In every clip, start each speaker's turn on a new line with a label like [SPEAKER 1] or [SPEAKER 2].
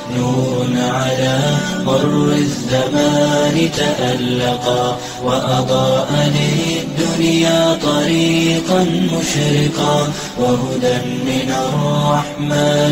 [SPEAKER 1] نور على مر الزمان تألقا وأضاء للدنيا طريقا مشرقا وهدى من الرحمن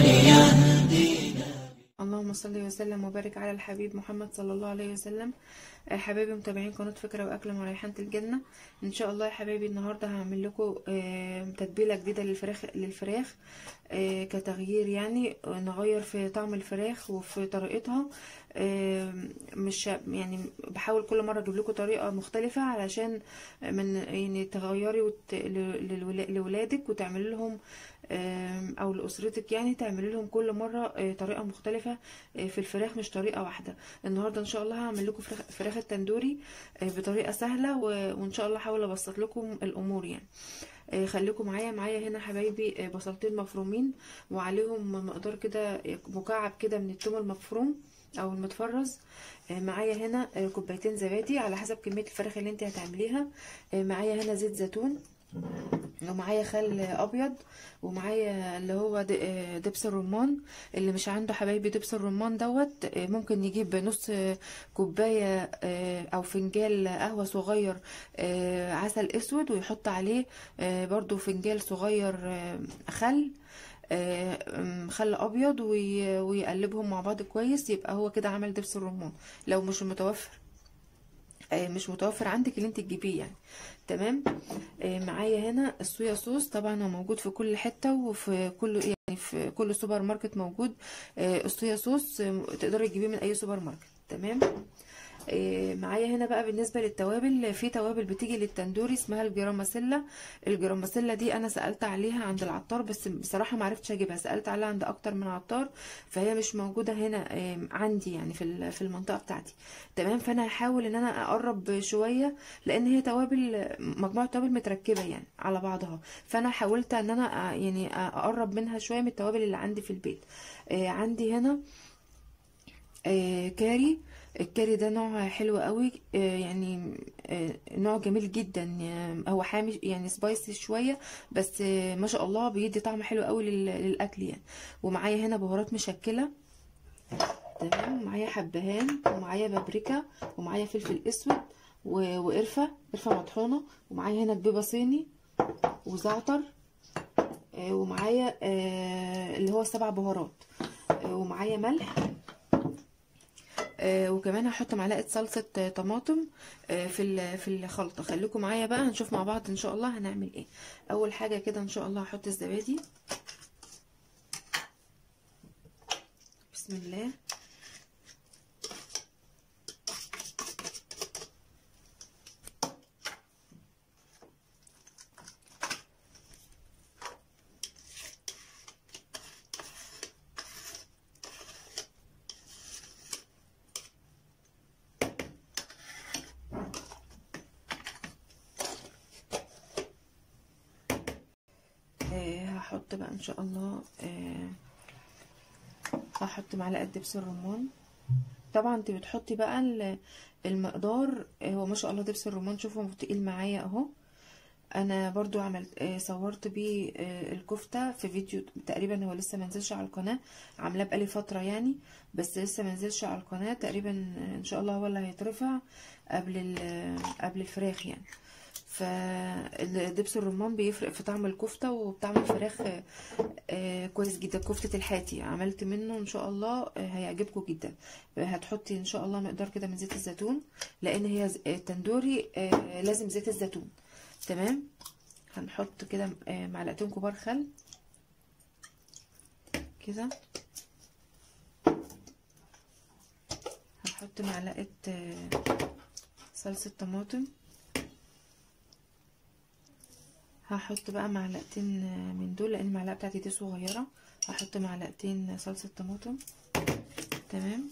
[SPEAKER 1] يهدينا
[SPEAKER 2] اللهم صل وسلم وبارك على الحبيب محمد صلى الله عليه وسلم آه، حبايبي متابعين قناة فكرة وأكلة وريحانة الجنة إن شاء الله يا حبايبي النهاردة هعمل لكم آه، تتبيلة جديدة للفراخ للفراخ آه، كتغيير يعني نغير في طعم الفراخ وفي طريقتها آه، مش يعني بحاول كل مرة أجيب لكم طريقة مختلفة علشان من يعني تغيري وت... ل- للولا- لولادك وتعملي لهم آم، او لاسرتك يعني تعملي لهم كل مره آه، طريقه مختلفه آه، في الفراخ مش طريقه واحده النهارده ان شاء الله هعمل لكم فراخ فراخ التندوري آه، بطريقه سهله و- وان شاء الله هحاول ابسط لكم الامور يعني آه، خليكم معايا معايا هنا حبايبي آه، بصلتين مفرومين وعليهم مقدار كده مكعب كده من الثوم المفروم او المتفرز آه، معايا هنا آه، كوبايتين زبادي على حسب كميه الفراخ اللي انت هتعمليها آه، معايا هنا زيت زيتون ومعايا خل ابيض ومعايا اللي هو د- آه، دبس الرمان اللي مش عنده حبايبي دبس الرمان دوت آه، ممكن يجيب نص آه، كوبايه آه، او فنجال قهوه صغير آه، عسل اسود ويحط عليه آه، برضو فنجال صغير آه، خل آه، أم، خل ابيض وي- ويقلبهم مع بعض كويس يبقى هو كده عمل دبس الرمان لو مش متوفر آه، مش متوفر عندك اللي انت تجيبيه يعني تمام آه، معايا هنا الصويا صوص طبعا هو موجود في كل حته وفي كل يعني في كل سوبر ماركت موجود آه، الصويا صوص آه، تقدري تجيبيه من اي سوبر ماركت تمام آه، معايا هنا بقى بالنسبه للتوابل في توابل بتيجي للتندوري اسمها الجرام مسله الجرام مسله دي انا سالت عليها عند العطار بس بصراحه ما عرفتش اجيبها سالت عليها عند اكتر من عطار فهي مش موجوده هنا آه، عندي يعني في ال- في المنطقه بتاعتي تمام فانا هحاول ان انا اقرب شويه لان هي توابل مجموعه توابل متركبه يعني على بعضها فانا حاولت ان انا آه، يعني اقرب منها شويه من التوابل اللي عندي في البيت آه، عندي هنا آه، كاري الكاري ده نوع حلو قوي آه، يعني آه، نوع جميل جدا آه، هو حامي يعني سبايسي شويه بس آه، ما شاء الله بيدي طعم حلو قوي لل- للاكل يعني ومعايا هنا بهارات مشكله تمام ومعايا حبهان ومعايا بابريكا ومعايا فلفل اسود و- وقرفه قرفه مطحونه ومعايا هنا كبيبه صيني وزعتر آه، ومعايا آه، اللي هو سبع بهارات آه، ومعايا ملح آه، وكمان هحط معلقه صلصه آه، طماطم آه، في ال- في الخلطه خليكم معايا بقى هنشوف مع بعض ان شاء الله هنعمل ايه اول حاجه كده ان شاء الله هحط الزبادي بسم الله آه، هحط بقى ان شاء الله آه، هحط معلقه دبس الرمان طبعا انت بتحطي بقى ال- المقدار آه، هو ما شاء الله دبس الرمان شوفوا تقيل معايا اهو انا برضو عملت آه، صورت بيه آه، الكفته في فيديو تقريبا هو لسه منزلش على القناه عاملاه بقالي فتره يعني بس لسه منزلش على القناه تقريبا آه، ان شاء الله هو اللي هيترفع قبل ال- قبل الفراخ يعني فدبس الرمان بيفرق في طعم الكفته وطعم الفراخ آه، آه، كويس جدا كفتة الحاتي عملت منه ان شاء الله آه، هيعجبكم جدا هتحطي ان شاء الله مقدار كده من زيت الزيتون لان هي ز- التندوري آه، لازم زيت الزيتون تمام هنحط كده آه، معلقتين كبار خل كده هنحط معلقة آه، صلصة طماطم هحط بقى معلقتين آه، من دول لان المعلقة بتاعتي دي صغيرة هحط معلقتين صلصة طماطم تمام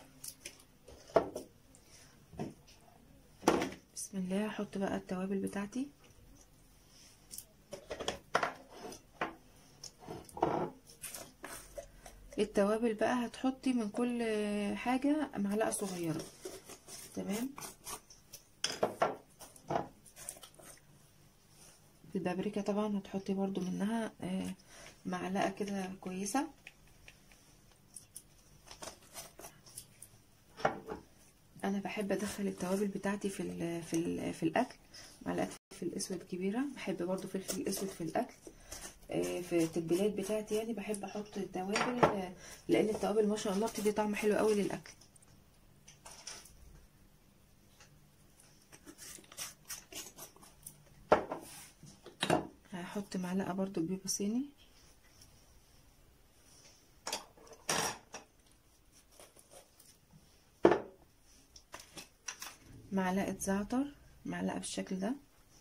[SPEAKER 2] بسم الله هحط بقى التوابل بتاعتي التوابل بقى هتحطي من كل حاجة معلقة صغيرة تمام البابريكا طبعا هتحطي برضو منها آه، معلقة كده كويسة انا بحب ادخل التوابل بتاعتي في ال في ال في الاكل معلقه فلفل اسود كبيره بحب برضو فلفل اسود في الاكل آه، في التتبيلات بتاعتي يعني بحب احط التوابل آه، لان التوابل ما شاء الله بتدي طعم حلو قوي للاكل هحط معلقه برضو بيض صيني معلقه زعتر معلقه بالشكل ده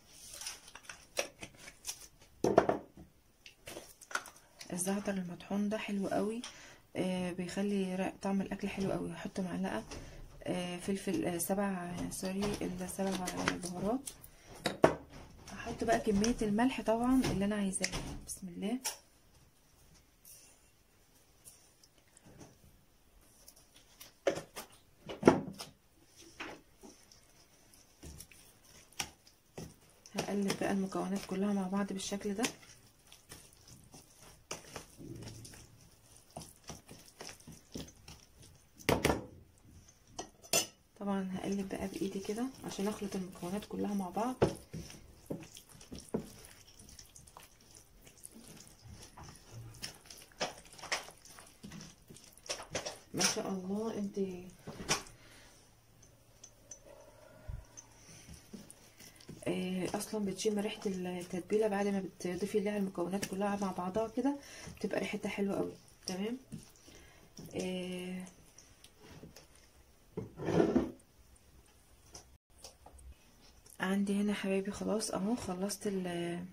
[SPEAKER 2] الزعتر المطحون ده حلو قوي آه بيخلي طعم الاكل حلو قوي هحط معلقه آه فلفل آه سبع سوري السبع بهارات هحط بقى كميه الملح طبعا اللي انا عايزاها بسم الله هقلب بقى المكونات كلها مع بعض بالشكل ده طبعا هقلب بقى بايدي كده عشان اخلط المكونات كلها مع بعض ما شاء الله انت اصلا بتشم ريحه التتبيله بعد ما بتضيفي لها المكونات كلها مع بعضها كده بتبقى ريحتها حلوه قوي تمام آه عندي هنا حبايبي خلاص اهو خلصت ال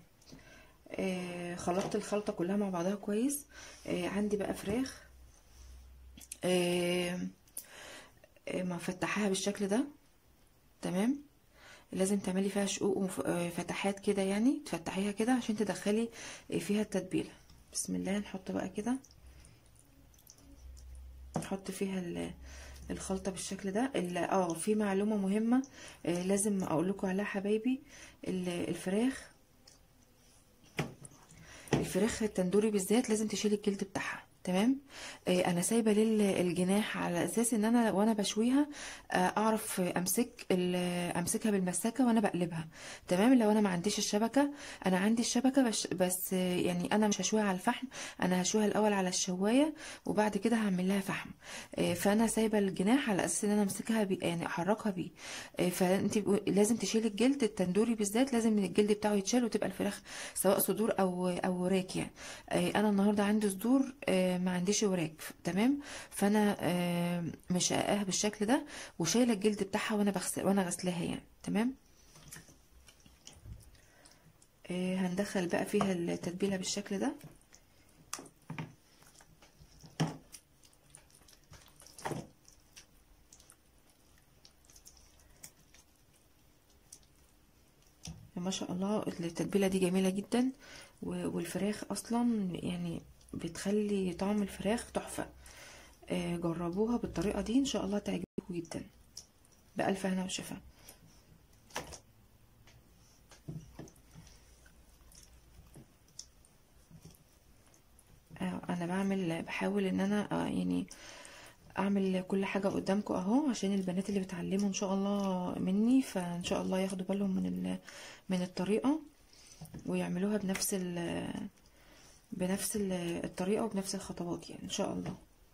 [SPEAKER 2] آه خلطت الخلطه كلها مع بعضها كويس آه عندي بقى فراخ آه مفتحاها بالشكل ده تمام لازم تعملي فيها شقوق وفتحات كده يعني تفتحيها كده عشان تدخلي فيها التتبيله بسم الله نحط بقى كده نحط فيها الخلطه بالشكل ده اه في معلومه مهمه آه لازم اقول لكم عليها حبايبي الفراخ الفراخ التندوري بالذات لازم تشيلي الجلد بتاعها تمام آه انا سايبه للجناح على اساس ان انا وانا بشويها آه اعرف امسك امسكها بالمسكه وانا بقلبها تمام لو انا ما عنديش الشبكه انا عندي الشبكه بس, بس يعني انا مش هشويها على الفحم انا هشويها الاول على الشوايه وبعد كده هعمل لها فحم آه فانا سايبه الجناح على اساس ان انا امسكها بي يعني احركها بيه فانت لازم تشيلي الجلد التندوري بالذات لازم الجلد بتاعه يتشال وتبقى الفراخ سواء صدور او او وراك يعني انا النهارده عندي صدور ما عنديش وراك تمام فانا آه مش هقاها بالشكل ده وشايله الجلد بتاعها وانا بغسل وانا غسلاها يعني تمام آه هندخل بقى فيها التتبيله بالشكل ده ما شاء الله التتبيله دي جميله جدا والفراخ اصلا يعني بتخلي طعم الفراخ تحفة آه جربوها بالطريقة دي ان شاء الله تعجبكم جدا بألف هنا وشفا آه انا بعمل بحاول ان انا آه يعني اعمل كل حاجة قدامكم اهو عشان البنات اللي بتعلموا ان شاء الله مني فان شاء الله ياخدوا بالهم من من الطريقة ويعملوها بنفس ال بنفس الطريقة وبنفس الخطوات يعني ان شاء الله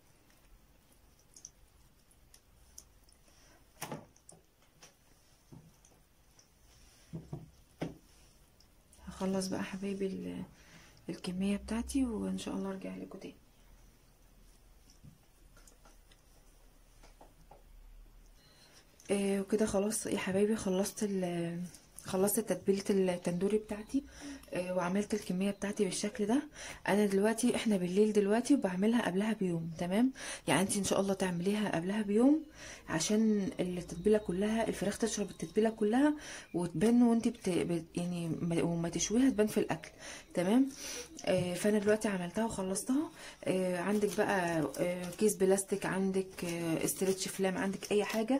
[SPEAKER 2] هخلص بقى حبايبي الكمية بتاعتي وان شاء الله ارجع لكم تاني آه وكده خلاص يا حبايبي خلصت خلصت تتبيله التندوري بتاعتي آه وعملت الكميه بتاعتي بالشكل ده انا دلوقتي احنا بالليل دلوقتي وبعملها قبلها بيوم تمام يعني انت ان شاء الله تعمليها قبلها بيوم عشان التتبيله كلها الفراخ تشرب التتبيله كلها وتبان وانت بت... بت... يعني وما تشويها تبان في الاكل تمام آه فانا دلوقتي عملتها وخلصتها آه عندك بقى كيس بلاستيك عندك استرتش فلام عندك اي حاجه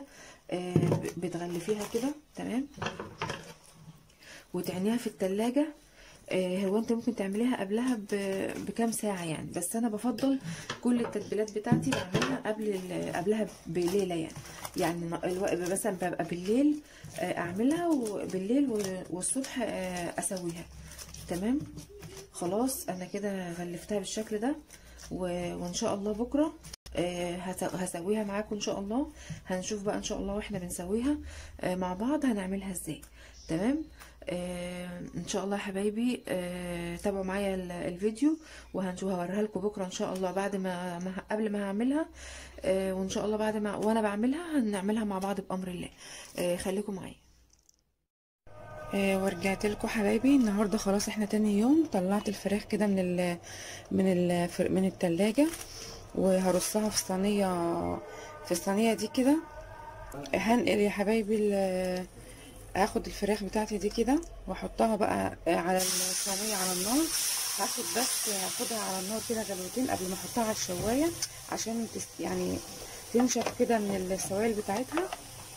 [SPEAKER 2] بتغلفيها كده تمام وتعنيها في التلاجة آه، هو انت ممكن تعمليها قبلها ب- بكام ساعة يعني بس انا بفضل كل التتبيلات بتاعتي بعملها قبل ال- قبلها بليلة يعني يعني ن- الوقت مثلا ببقى بالليل آه، اعملها وبالليل و- والصبح آه، اسويها تمام خلاص انا كده غلفتها بالشكل ده و- وان شاء الله بكره آه، هس- هسويها معاكم ان شاء الله هنشوف بقى ان شاء الله واحنا بنسويها آه، مع بعض هنعملها ازاي تمام آه، ان شاء الله يا حبايبي آه، تابعوا معايا ال- الفيديو وهنشوف هوريها لكم بكره ان شاء الله بعد ما ما- قبل ما هعملها آه، وان شاء الله بعد ما وانا بعملها هنعملها مع بعض بامر الله آه، خليكم معايا آه، ورجعت لكم حبايبي النهارده خلاص احنا تاني يوم طلعت الفراخ كده من ال من ال من التلاجة وهرصها في صينيه في الصينيه دي كده هنقل يا حبايبي ال- هاخد الفراخ بتاعتي دي كده واحطها بقى على الصينيه على النار هاخد بس هاخدها على النار كده غلوتين قبل ما احطها على الشوايه عشان تس- يعني تنشف كده من السوائل بتاعتها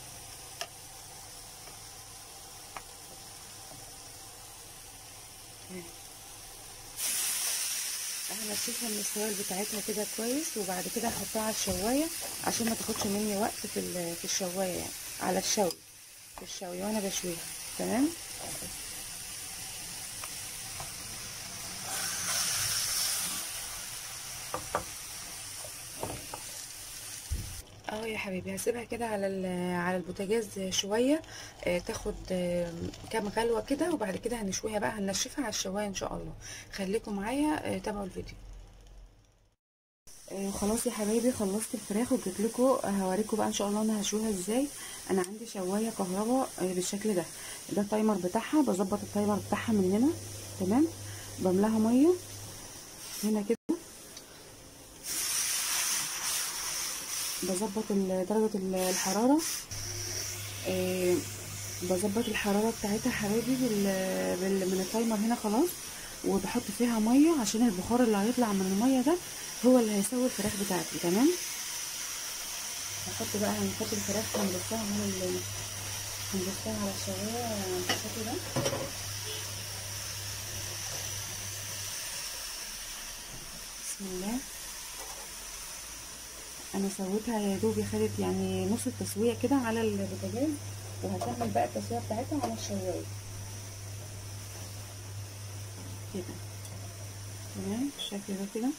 [SPEAKER 2] هنشفها من السوائل بتاعتها كده كويس وبعد كده هحطها على الشوايه عشان ما تاخدش مني وقت في ال- في الشوايه يعني على الشوي في الشوي وانا بشويها تمام اهو يا حبيبي هسيبها كده على ال- على البوتاجاز شويه آه، تاخد آه، كام غلوه كده وبعد كده هنشويها بقى هنشفها على الشوايه ان شاء الله خليكم معايا آه، تابعوا الفيديو آه، خلاص يا حبايبي خلصت الفراخ وجيت لكم هوريكم بقى ان شاء الله انا هشويها ازاي انا عندي شوايه كهرباء آه، بالشكل ده ده التايمر بتاعها بظبط التايمر بتاعها من هنا تمام بملاها ميه هنا كده بظبط ال- درجه ال- الحراره آه، بظبط الحراره بتاعتها حبايبي بال... بال... من التايمر هنا خلاص وبحط فيها ميه عشان البخار اللي هيطلع من الميه ده هو اللي هيسوي الفراخ بتاعتي تمام هحط بقى هنحط الفراخ هنرصها على ال... هنرصها على الشوايه بالشكل ده بسم الله انا سويتها يا دوب خدت يعني نص التسويه كده على البوتاجاز وهكمل بقى التسويه بتاعتها على الشوايه كده تمام بالشكل ده كده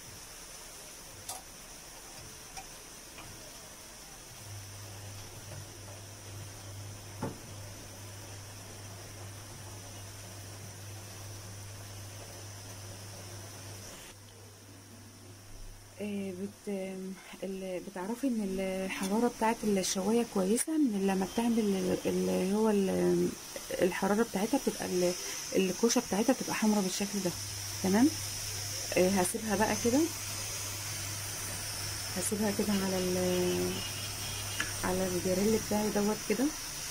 [SPEAKER 2] آه، بت ال- بتعرفي ان الحراره بتاعت الشوايه كويسه من لما بتعمل ال- اللي هو ال- الحراره بتاعتها بتبقى ال- الكوشه بتاعتها بتبقى حمرا بالشكل ده تمام آه، هسيبها بقى كده هسيبها كده على ال على الجريل بتاعي دوت كده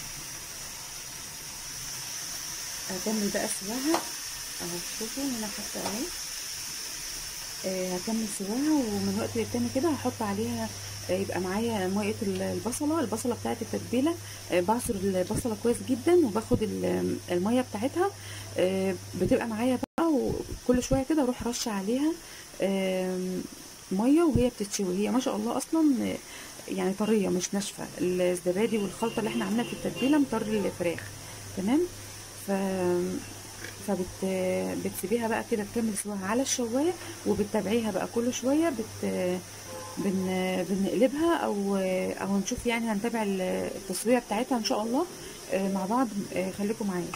[SPEAKER 2] هكمل بقى سواها اهو شوفوا هنا حاطه اهي آه، هكمل سواها ومن وقت للتاني كده هحط عليها آه، يبقى معايا ميه ال- البصله البصله بتاعت التتبيله آه، بعصر البصله كويس جدا وباخد ال- الميه بتاعتها آه، بتبقى معايا بقى وكل شويه كده اروح رش عليها آم، ميه وهي بتتشوي هي ما شاء الله اصلا آه، يعني طريه مش ناشفه الزبادي والخلطه اللي احنا عاملينها في التتبيله مطري الفراخ تمام ف فبت بتسيبيها بقى كده تكمل سواها على الشوايه وبتتابعيها بقى كل شويه بت بن... بنقلبها او او هنشوف يعني هنتابع التسويه بتاعتها ان شاء الله آه، مع بعض آه، خليكم معايا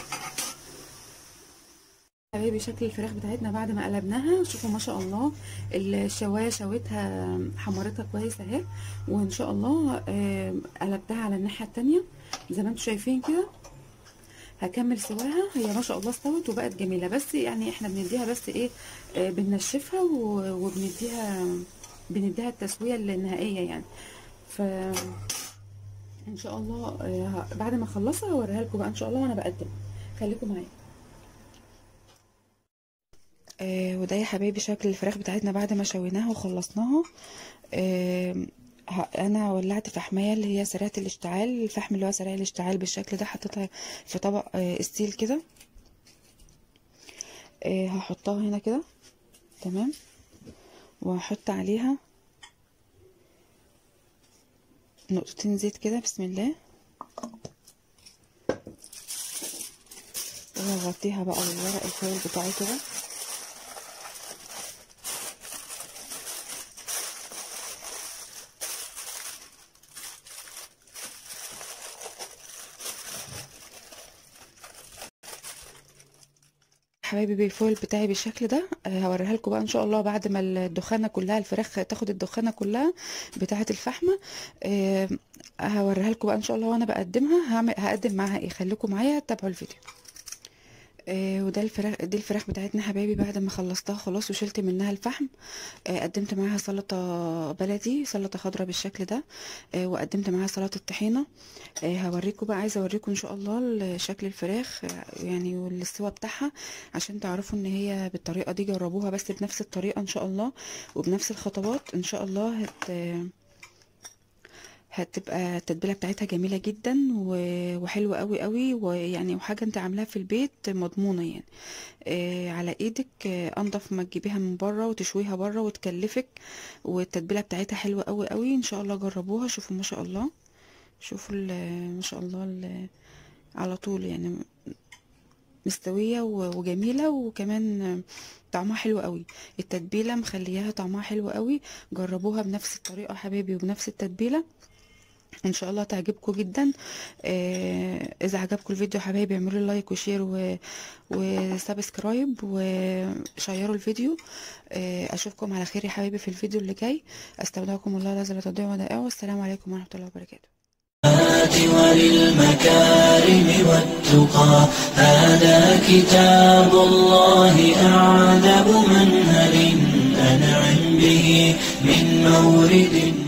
[SPEAKER 2] حبايبي شكل الفراخ بتاعتنا بعد ما قلبناها شوفوا ما شاء الله الشوايه شويتها حمرتها كويس اهي وان شاء الله آه، قلبتها على الناحيه التانية زي ما انتم شايفين كده هكمل سواها هي ما شاء الله استوت وبقت جميله بس يعني احنا بنديها بس ايه آه بننشفها و- وبنديها بنديها التسويه النهائيه يعني ف ان شاء الله آه بعد ما اخلصها هوريها لكم بقى ان شاء الله وانا بقدم خليكم معايا آه وده يا حبايبي شكل الفراخ بتاعتنا بعد ما شويناها وخلصناها آه ه- انا ولعت فحمايه اللي هي سريعه الاشتعال الفحم اللي هو سريع الاشتعال بالشكل ده حطيتها في طبق آه ستيل كده آه هحطها هنا كده تمام وهحط عليها نقطتين زيت كده بسم الله وهغطيها بقى بالورق الفويل بتاعي كده حبايبي بالفويل بتاعي بالشكل ده آه، هوريها لكم بقى ان شاء الله بعد ما الدخانه كلها الفراخ تاخد الدخانه كلها بتاعه الفحمه آه، هوريها لكم بقى ان شاء الله وانا بقدمها هعمل هقدم معاها ايه خليكم معايا تابعوا الفيديو آه وده الفراخ دي الفراخ بتاعتنا حبايبي بعد ما خلصتها خلاص وشلت منها الفحم آه قدمت معاها سلطه بلدي سلطه خضراء بالشكل ده آه وقدمت معاها سلطه طحينه آه هوريكم بقى عايزه اوريكم ان شاء الله شكل الفراخ آه يعني والسوا بتاعها عشان تعرفوا ان هي بالطريقه دي جربوها بس بنفس الطريقه ان شاء الله وبنفس الخطوات ان شاء الله هت هتبقى التتبيله بتاعتها جميله جدا و- وحلوه قوي قوي ويعني وحاجه انت عاملاها في البيت مضمونه يعني آه على ايدك آه انضف ما تجيبيها من بره وتشويها بره وتكلفك والتتبيله بتاعتها حلوه قوي قوي ان شاء الله جربوها شوفوا ما شاء الله شوفوا ال- ما شاء الله ال- على طول يعني مستويه و- وجميله وكمان طعمها حلو قوي التتبيله مخلياها طعمها حلو قوي جربوها بنفس الطريقه حبايبي وبنفس التتبيله ان شاء الله تعجبكم جدا آه اذا عجبكم الفيديو يا حبايبي اعملوا لي لايك وشير و... وسبسكرايب وشيروا الفيديو آه اشوفكم على خير يا حبايبي في الفيديو اللي جاي استودعكم الله الذي لا تضيع ودائعه والسلام عليكم ورحمه الله وبركاته
[SPEAKER 1] وللمكارم والتقى هذا كتاب الله أعذب منهل أنعم به من مورد